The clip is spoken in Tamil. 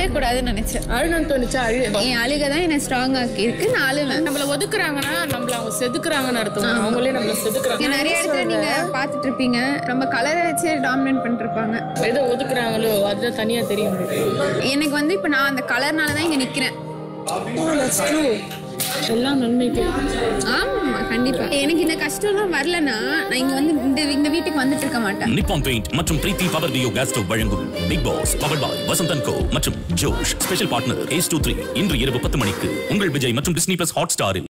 அழவே கூடாதுன்னு நினைச்சேன் அழுன்னு தோணுச்சா அழு என் அழுகை தான் என்னை ஸ்ட்ராங் ஆக்கி இருக்கு நான் அழுவேன் நம்மள ஒதுக்குறாங்கன்னா நம்மள அவங்க செதுக்குறாங்கன்னு அர்த்தம் அவங்களே நம்மள செதுக்குறாங்க இங்க நிறைய இடத்துல நீங்க பாத்துட்டு இருப்பீங்க நம்ம கலரை வச்சு டாமினேட் பண்ணிட்டு இருப்பாங்க எதை ஒதுக்குறாங்களோ அதுதான் தனியா தெரியும் எனக்கு வந்து இப்ப நான் அந்த கலர்னால தான் இங்க நிக்கிறேன் எல்லாம் நன்மைக்கு ஆமா கண்டிப்பா எனக்கு இந்த கஷ்டம்லாம் வரலன்னா நான் இங்க வந்து இந்த இந்த வீட்டுக்கு வந்துட்டு இருக்க மாட்டேன் நிப்பான் பெயிண்ட் மற்றும் பிரீத்தி பவர் டியோ கேஸ் ஸ்டவ் வழங்கும் பிக் பாஸ் பவர் பாய் வசந்தன் கோ மற்றும் ஜோஷ் special partner ace two three இன்று இரவு பத்து மணிக்கு உங்கள் விஜய் மற்றும் டிஸ்னி பிளஸ் ஹாட் ஸ்டாரில்